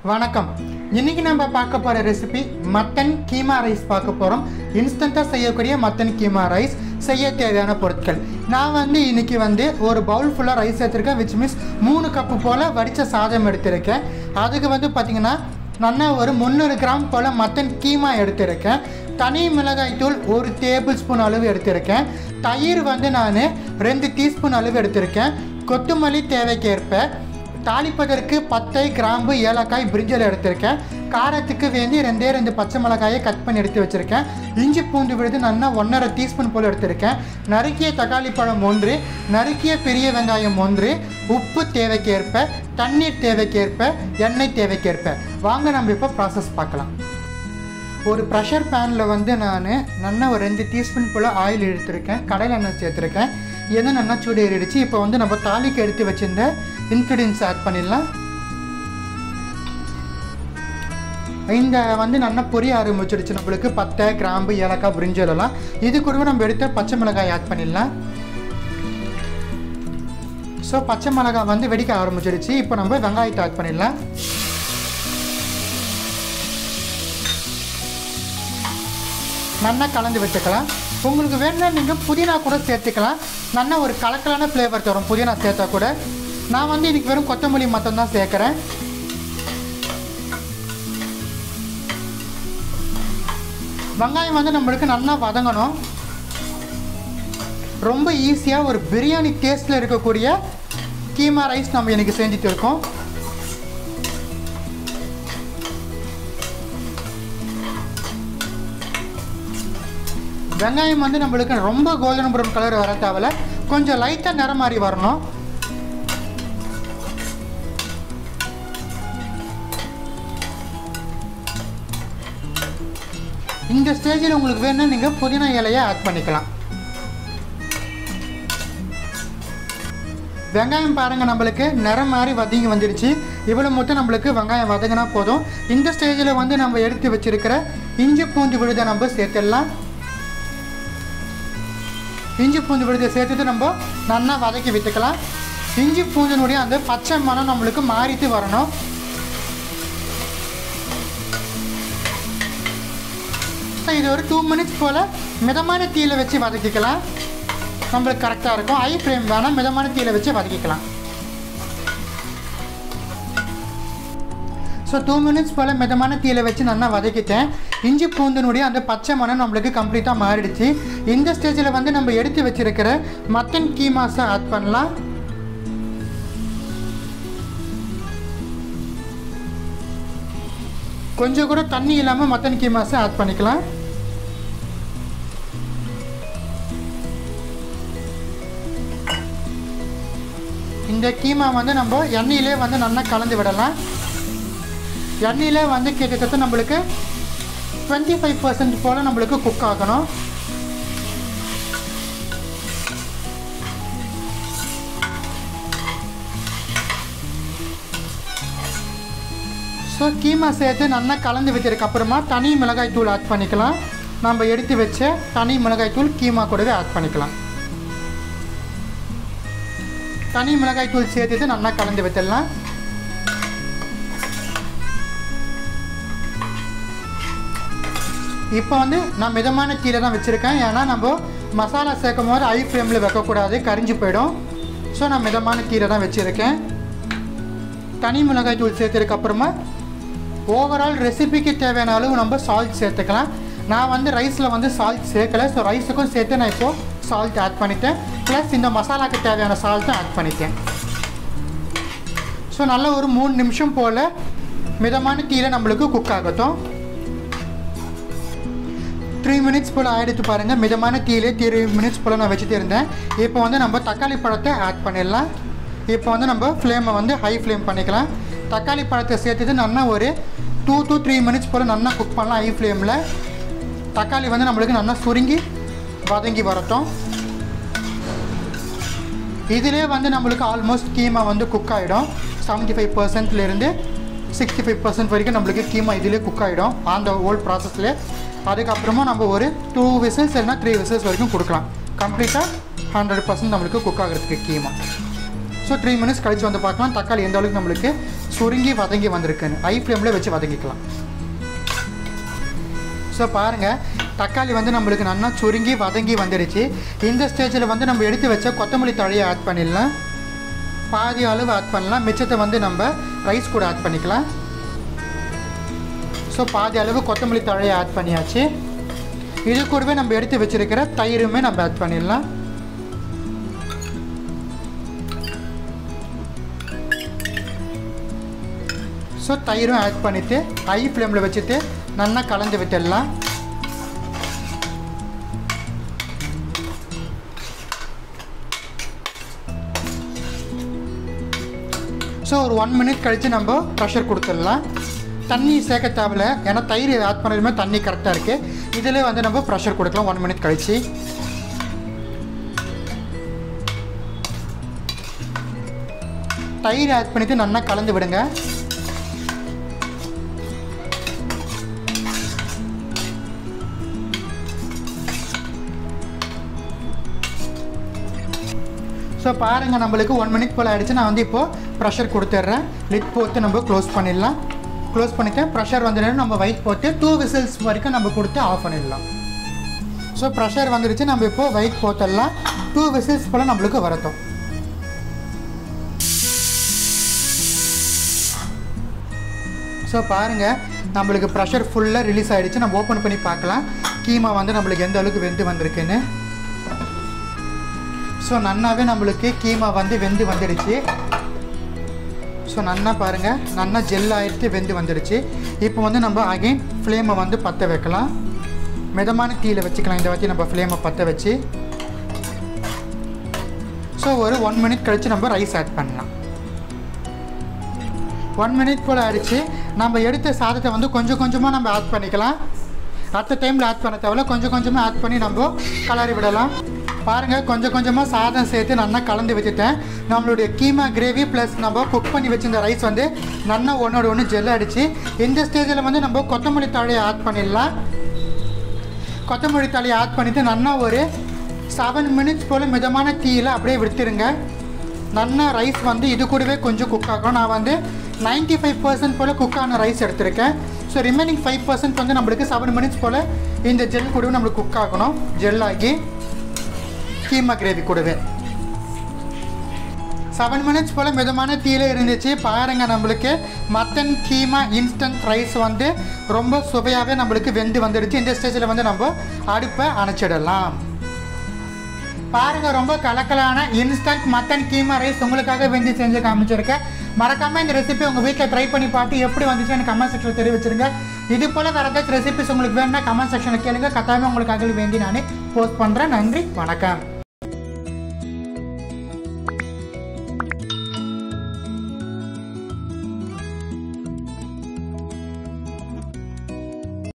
வணக்கம் இன்னைக்கு நம்ம பார்க்க போகிற ரெசிபி மட்டன் கீமா ரைஸ் பார்க்க போகிறோம் இன்ஸ்டண்ட்டாக செய்யக்கூடிய மட்டன் கீமா ரைஸ் செய்ய தேவையான பொருட்கள் நான் வந்து இன்னைக்கு வந்து ஒரு பவுல் ஃபுல்லாக ரைஸ் எடுத்திருக்கேன் விச் மீன்ஸ் மூணு கப்பு போல் வடித்த சாதம் எடுத்திருக்கேன் அதுக்கு வந்து பார்த்திங்கன்னா நான் ஒரு முந்நூறு கிராம் போல் மட்டன் கீமா எடுத்திருக்கேன் தனி மிளகாய் தூள் ஒரு டேபிள் ஸ்பூன் அளவு எடுத்திருக்கேன் தயிர் வந்து நான் ரெண்டு டீஸ்பூன் அளவு எடுத்திருக்கேன் கொத்தமல்லி தேவைக்கேற்ப தாளிப்பதற்கு பத்தை கிராம்பு ஏலக்காய் பிரிஞ்சல் எடுத்திருக்கேன் காரத்துக்கு வேண்டி ரெண்டே ரெண்டு பச்சை மிளகாயை கட் பண்ணி எடுத்து வச்சுருக்கேன் இஞ்சி பூண்டு விழுது நல்லா ஒன்றரை டீஸ்பூன் போல் எடுத்திருக்கேன் நறுக்கிய தக்காளி பழம் ஒன்று நறுக்கிய பெரிய வெங்காயம் ஒன்று உப்பு தேவைக்கேற்ப தண்ணீர் தேவைக்கேற்ப எண்ணெய் தேவைக்கேற்ப வாங்க நம்ம இப்போ ப்ராசஸ் பார்க்கலாம் ஒரு ப்ரெஷர் பேனில் வந்து நான் நல்லா ஒரு ரெண்டு டீஸ்பூன் போல் ஆயில் எடுத்திருக்கேன் கடையில் எண்ணெய் சேர்த்துருக்கேன் எண்ணெய் நல்லா சூடு ஏறிடுச்சு இப்போ வந்து நம்ம தாலிக்கு எடுத்து வச்சிருந்த இன்க்ரீடியன்ஸ் ஆட் பண்ணிடலாம் இந்த வந்து நல்லா பொரிய ஆரம்பிச்சிடுச்சு நம்மளுக்கு பட்டை கிராம்பு ஏலக்காய் பிரிஞ்சல் எல்லாம் இது கூடவே நம்ம எடுத்த பச்சை மிளகாய் ஆட் பண்ணிடலாம் ஸோ பச்சை மிளகாய் வந்து வெடிக்க ஆரம்பிச்சிடுச்சு இப்போ நம்ம வெங்காயத்தை ஆட் பண்ணிடலாம் நல்லா கலந்து வச்சுக்கலாம் உங்களுக்கு வேணும்னா நீங்கள் புதினா கூட சேர்த்துக்கலாம் நல்லா ஒரு கலக்கலான ஃப்ளேவர் தரும் புதினா சேர்த்தா கூட நான் வந்து இன்னைக்கு வெறும் கொத்தமல்லி மட்டும்தான் சேர்க்குறேன் வெங்காயம் வந்து நம்மளுக்கு நல்லா வதங்கணும் ரொம்ப ஈஸியாக ஒரு பிரியாணி டேஸ்ட்டில் இருக்கக்கூடிய கீமா ரைஸ் நம்ம இன்றைக்கி செஞ்சுட்டு இருக்கோம் வெங்காயம் வந்து நம்மளுக்கு ரொம்ப கோல்டன் ப்ரௌன் கலர் வர தேவையில்ல கொஞ்சம் லைட்டாக நிறம் மாதிரி வரணும் இந்த ஸ்டேஜில் உங்களுக்கு வேணும்னா நீங்கள் புதினா இலையை ஆட் பண்ணிக்கலாம் வெங்காயம் பாருங்கள் நம்மளுக்கு நிறம் மாதிரி வதங்கி வந்துடுச்சு இவ்வளோ மட்டும் நம்மளுக்கு வெங்காயம் வதங்கினா போதும் இந்த ஸ்டேஜில் வந்து நம்ம எடுத்து வச்சிருக்கிற இஞ்சி பூண்டு விழுதை நம்ம சேர்த்துடலாம் இஞ்சி பூண்டு விழுதை சேர்த்துட்டு நம்ம நல்லா வதக்கி விட்டுக்கலாம் இஞ்சி பூண்டினுடைய அந்த பச்சை மனம் நம்மளுக்கு மாறிட்டு வரணும் இது ஒரு டூ மினிட்ஸ் போல் மிதமான தீயில வச்சு வதக்கிக்கலாம் நம்மளுக்கு கரெக்டாக இருக்கும் ஹை ஃப்ளேம் வேணால் மிதமான தீயில வச்சு வதக்கிக்கலாம் ஸோ டூ மினிட்ஸ் போல் மிதமான தீயில வச்சு நல்லா வதக்கிட்டேன் இஞ்சி பூந்தினுடைய அந்த பச்சை மனம் நம்மளுக்கு கம்ப்ளீட்டாக மாறிடுச்சு இந்த ஸ்டேஜில் வந்து நம்ம எடுத்து வச்சிருக்கிற மட்டன் கீமாஸை ஆட் பண்ணலாம் கொஞ்சம் கூட தண்ணி இல்லாமல் மட்டன் கீமாஸை ஆட் பண்ணிக்கலாம் இந்த கீமா வந்து நம்ம எண்ணெயிலே வந்து நல்லா கலந்து விடலாம் எண்ணெயிலே வந்து கிட்டத்தட்ட நம்மளுக்கு டுவெண்ட்டி ஃபைவ் பர்சன்ட் போல் நம்மளுக்கு குக் ஆகணும் ஸோ கீமா சேர்த்து நல்லா கலந்து வச்சதுக்கு அப்புறமா தனி மிளகாய் தூள் ஆட் பண்ணிக்கலாம் நம்ம எடுத்து வச்ச தனி மிளகாய் தூள் கீமா கூடவே ஆட் பண்ணிக்கலாம் தனி மிளகாய் தூள் சேர்த்துட்டு நல்லா கலந்து வச்சிடலாம் இப்போ வந்து நான் மிதமான கீழே தான் வச்சுருக்கேன் ஏன்னா நம்ம மசாலா சேர்க்கும் போது ஹை ஃப்ளேமில் வைக்கக்கூடாது கரிஞ்சு போயிடும் ஸோ நான் மிதமான கீரை தான் வச்சுருக்கேன் தனி மிளகாய் தூள் சேர்த்ததுக்கு அப்புறமா ஓவரால் ரெசிபிக்கு தேவையான அளவு நம்ம சால்ட் சேர்த்துக்கலாம் நான் வந்து ரைஸில் வந்து சால்ட் சேர்க்கலை ஸோ ரைஸுக்கும் சேர்த்து நான் இப்போது சால்ட் ஆட் பண்ணிட்டேன் ப்ளஸ் இந்த மசாலாக்கு தேவையான சால்ட்டும் ஆட் பண்ணிட்டேன் ஸோ நல்ல ஒரு மூணு நிமிஷம் போல் மிதமான தீயில் நம்மளுக்கு குக் ஆகட்டும் த்ரீ மினிட்ஸ் போல் ஆகிடுத்து பாருங்கள் மிதமான தீயிலே த்ரீ மினிட்ஸ் போல் நான் வச்சுட்டு இருந்தேன் இப்போ வந்து நம்ம தக்காளி பழத்தை ஆட் பண்ணிடலாம் இப்போ வந்து நம்ம ஃப்ளேமை வந்து ஹை ஃப்ளேம் பண்ணிக்கலாம் தக்காளி பழத்தை சேர்த்துட்டு நல்லா ஒரு டூ டூ த்ரீ மினிட்ஸ் போல் நல்லா குக் பண்ணலாம் ஹை ஃப்ளேமில் தக்காளி வந்து நம்மளுக்கு நல்லா சுருங்கி வதங்கி வரட்டும் இதிலே வந்து நம்மளுக்கு ஆல்மோஸ்ட் கீமா வந்து குக் ஆகிடும் செவன்ட்டி ஃபைவ் பர்சன்ட்லேருந்து சிக்ஸ்டி ஃபைவ் பர்சன்ட் வரைக்கும் நம்மளுக்கு கீமா இதிலே குக் ஆகிடும் அந்த ஹோல் ப்ராசஸ்லேயே அதுக்கப்புறமா நம்ம ஒரு டூ விசில்ஸ் இல்லைனா த்ரீ விசில்ஸ் வரைக்கும் கொடுக்கலாம் கம்ப்ளீட்டாக ஹண்ட்ரட் பர்சன்ட் நம்மளுக்கு குக் ஆகிறதுக்கு கீமா ஸோ த்ரீ மினிட்ஸ் கழிச்சு வந்து பார்க்கலாம் தக்காளி எந்த அளவுக்கு நம்மளுக்கு சுருங்கி வதங்கி வந்திருக்குன்னு ஹை ஃப்ளேமில் வச்சு வதங்கிக்கலாம் ஸோ பாருங்கள் தக்காளி வந்து நம்மளுக்கு நல்லா சுருங்கி வதங்கி வந்துடுச்சு இந்த ஸ்டேஜில் வந்து நம்ம எடுத்து வச்ச கொத்தமல்லி தழையை ஆட் பண்ணிடலாம் பாதி அளவு ஆட் பண்ணலாம் மிச்சத்தை வந்து நம்ம ரைஸ் கூட ஆட் பண்ணிக்கலாம் ஸோ பாதி அளவு கொத்தமல்லி தழையை ஆட் பண்ணியாச்சு இது கூடவே நம்ம எடுத்து வச்சிருக்கிற தயிருமே நம்ம ஆட் பண்ணிடலாம் ஸோ தயிரும் ஆட் பண்ணிவிட்டு ஹை ஃப்ளேமில் வச்சுட்டு நல்லா கலந்து விட்டுடலாம் ஸோ ஒரு ஒன் மினிட் கழித்து நம்ம ப்ரெஷர் கொடுத்துடலாம் தண்ணி சேர்க்க தேவையில்ல ஏன்னா தயிர் ஆட் பண்ணதுமே தண்ணி கரெக்டாக இருக்குது இதில் வந்து நம்ம ப்ரெஷர் கொடுக்கலாம் ஒன் மினிட் கழித்து தயிர் ஆட் பண்ணிவிட்டு நல்லா கலந்து விடுங்க ஸோ பாருங்கள் நம்மளுக்கு ஒன் மினிட் போல் ஆகிடுச்சு நான் வந்து இப்போது ப்ரெஷர் கொடுத்துட்றேன் லிட் போட்டு நம்ம க்ளோஸ் பண்ணிடலாம் க்ளோஸ் பண்ணிவிட்டு ப்ரெஷர் வந்துடும் நம்ம வெயிட் போட்டு டூ விசில்ஸ் வரைக்கும் நம்ம கொடுத்து ஆஃப் பண்ணிடலாம் ஸோ ப்ரெஷர் வந்துடுச்சு நம்ம இப்போது வெயிட் போட்டுடலாம் டூ விசில்ஸ் போல் நம்மளுக்கு வரட்டும் ஸோ பாருங்கள் நம்மளுக்கு ப்ரெஷர் ஃபுல்லாக ரிலீஸ் ஆகிடுச்சு நம்ம ஓப்பன் பண்ணி பார்க்கலாம் கீமா வந்து நம்மளுக்கு எந்த அளவுக்கு வெந்து வந்திருக்குன்னு ஸோ நன்னாவே நம்மளுக்கு கீமா வந்து வெந்து வந்துடுச்சு ஸோ நன்னா பாருங்கள் நன்னா ஜெல் ஆகிட்டு வெந்து வந்துடுச்சு இப்போ வந்து நம்ம அகைன் ஃப்ளேமை வந்து பற்ற வைக்கலாம் மிதமான தீயில் வச்சுக்கலாம் இந்த வாட்டி நம்ம ஃப்ளேமை பற்ற வச்சு ஸோ ஒரு ஒன் மினிட் கழித்து நம்ம ரைஸ் ஆட் பண்ணலாம் ஒன் மினிட் போல் ஆயிடுச்சு நம்ம எடுத்த சாதத்தை வந்து கொஞ்சம் கொஞ்சமாக நம்ம ஆட் பண்ணிக்கலாம் அடுத்த டைமில் ஆட் பண்ண தேவையில்ல கொஞ்சம் கொஞ்சமாக ஆட் பண்ணி நம்ம கலரி விடலாம் பாருங்கள் கொஞ்சம் கொஞ்சமாக சாதம் சேர்த்து நல்லா கலந்து வச்சுட்டேன் நம்மளுடைய கீமா கிரேவி ப்ளஸ் நம்ம குக் பண்ணி வச்சிருந்த ரைஸ் வந்து நல்லா ஒன்றோட ஒன்று ஜெல் அடிச்சு இந்த ஸ்டேஜில் வந்து நம்ம கொத்தமல்லி தாழையை ஆட் பண்ணிடலாம் கொத்தமல்லி தாழையை ஆட் பண்ணிவிட்டு நல்லா ஒரு செவன் மினிட்ஸ் போல் மிதமான தீயில் அப்படியே விட்டுருங்க நல்லா ரைஸ் வந்து இது கூடவே கொஞ்சம் குக் ஆகும் நான் வந்து நைன்ட்டி ஃபைவ் பர்சன்ட் போல் குக் ஆன ரைஸ் எடுத்திருக்கேன் ஸோ ரிமைனிங் ஃபைவ் பர்சன்ட் வந்து நம்மளுக்கு செவன் மினிட்ஸ் போல் இந்த ஜெல் கூடவே நம்மளுக்கு குக் ஆகணும் ஜெல் ஆகி கீமா கிரேவி கூடவே செவன் மினிட்ஸ் போல் மிதமான தீயில இருந்துச்சு பாருங்க நம்மளுக்கு மட்டன் கீமா இன்ஸ்டன்ட் ரைஸ் வந்து ரொம்ப சுவையாகவே நம்மளுக்கு வெந்து வந்துடுச்சு இந்த ஸ்டேஜில் வந்து நம்ம அடுப்பை அணைச்சிடலாம் பாருங்க ரொம்ப கலக்கலான இன்ஸ்டன்ட் மட்டன் கீமா ரைஸ் உங்களுக்காக வெந்து செஞ்சு காமிச்சிருக்கேன் மறக்காம இந்த ரெசிபி உங்க வீட்டில் ட்ரை பண்ணி பார்த்து எப்படி வந்துச்சு எனக்கு கமெண்ட் செக்ஷனில் தெரிவிச்சிருங்க இது போல வேற ஏதாச்சும் ரெசிபிஸ் உங்களுக்கு வேணும்னா கமெண்ட் செக்ஷனில் கேளுங்க கட்டாயமாக உங்களுக்காக வேண்டி நான் போஸ்ட் பண்ணுறேன் நன்றி வணக்கம்